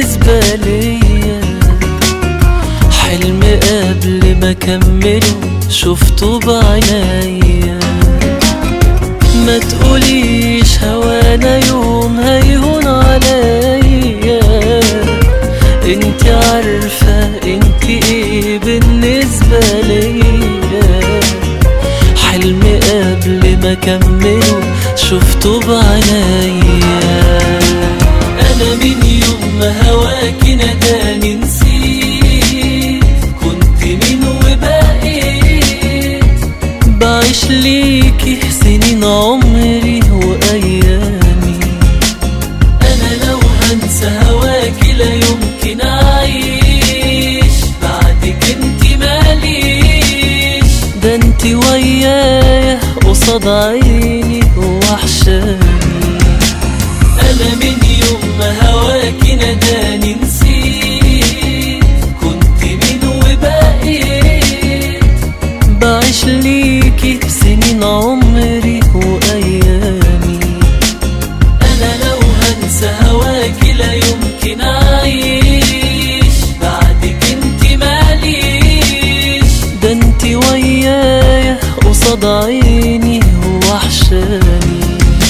بالنسبة ليا حلم قبل ما كمله شفته بعينيا ما تقوليش هوانا يوم هيهون عليا انت عارفة انت ايه بالنسبة ليا حلم قبل ما كمله شفته بعينيا انا من يوم ما هواكي ناداني نسيت كنت مين وبقيت بعيش ليكي سنين عمري وايامي انا لو هنسى هواكي لا يمكن اعيش بعدك انت ماليش ده انت ويايا قصاد عيني وحشاني انا من يوم ما هواكي ناداني نسيت كنت مين وبقيت بعيش ليكي سنين عمري وايامي انا لو هنسى هواكي لا يمكن اعيش بعدك انت ماليش ده انت ويايا قصاد عيني وحشاني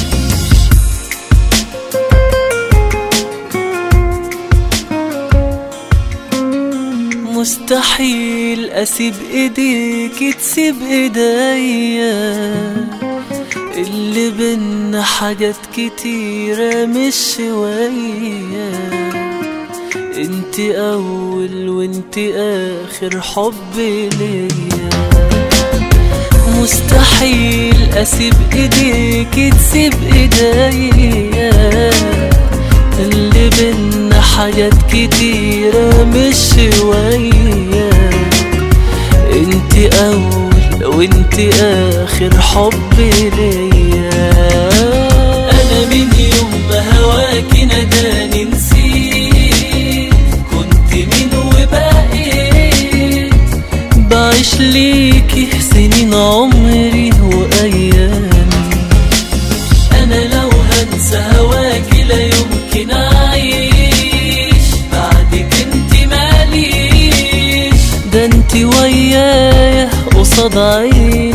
مستحيل اسيب ايديك تسيب ايديا اللي بينا حاجات كتيرة مش شوية انت اول وانت اخر حب ليا مستحيل اسيب ايديك تسيب ايديا اللي بينا حاجات كتيرة مش شوية انت اول وانت اخر حب ليا انا من يوم ما هواكي ناداني نسيت كنت مين وبقيت بعيش ليكي سنين عمري وايامي انا لو هنسى هواكي لا يمكن اعيش بعدك انت ماليش ده انت ويايا قصاد عيني